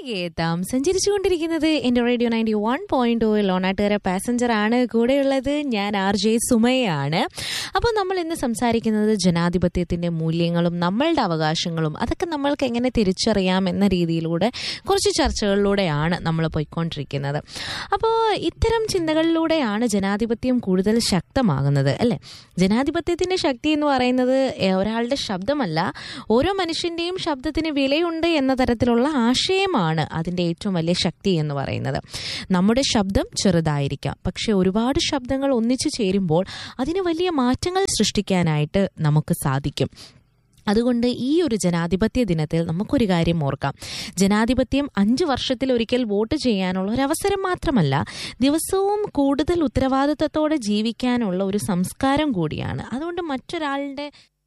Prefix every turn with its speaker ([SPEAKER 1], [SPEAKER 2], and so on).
[SPEAKER 1] കേൾക്കാം സഞ്ചരിച്ചുകൊണ്ടിരിക്കുന്നത് എന്റെ radio ninety one point two ലോണാട്ടുകര പാസഞ്ചർ ആണ് കൂടെയുള്ളത് ഞാൻ ആർ ജെ സുമയാണ് അപ്പോൾ നമ്മൾ ഇന്ന് സംസാരിക്കുന്നത് ജനാധിപത്യത്തിന്റെ മൂല്യങ്ങളും നമ്മളുടെ അവകാശങ്ങളും അതൊക്കെ നമ്മൾക്ക് എങ്ങനെ തിരിച്ചറിയാം എന്ന രീതിയിലൂടെ കുറച്ച് ചർച്ചകളിലൂടെയാണ് നമ്മൾ പോയിക്കൊണ്ടിരിക്കുന്നത് അപ്പോൾ ഇത്തരം ചിന്തകളിലൂടെയാണ് ജനാധിപത്യം കൂടുതൽ ശക്തമാകുന്നത് അല്ലെ ജനാധിപത്യത്തിന്റെ ശക്തി എന്ന് പറയുന്നത് ഏഹ്, ഒരാളുടെ ശബ്ദമല്ല ഓരോ മനുഷ്യന്റെയും ശബ്ദത്തിന് വിലയുണ്ട് എന്ന തരത്തിലുള്ള ആശയമാണ് അതിന്റെ ഏറ്റവും വലിയ ശക്തി എന്ന് പറയുന്നത് നമ്മുടെ ശബ്ദം ചെറുതായിരിക്കാം പക്ഷെ ഒരുപാട് ശബ്ദങ്ങൾ ഒന്നിച്ചു ചേരുമ്പോൾ അതിന് വലിയ മാറ്റങ്ങൾ സൃഷ്ടിക്കാനായിട്ട് നമുക്ക് സാധിക്കും അതുകൊണ്ട് ഈ ഒരു ജനാധിപത്യ ദിനത്തിൽ നമുക്കൊരു കാര്യം ഓർക്കാം ജനാധിപത്യം അഞ്ച് വർഷത്തിൽ ഒരിക്കൽ വോട്ട് ചെയ്യാനുള്ള ഒരു അവസരം മാത്രമല്ല ദിവസവും കൂടുതൽ ഉത്തരവാദിത്തത്തോടെ ജീവിക്കാനുള്ള ഒരു സംസ്കാരം കൂടിയാണ് അതുകൊണ്ട് മറ്റൊരാളുടെ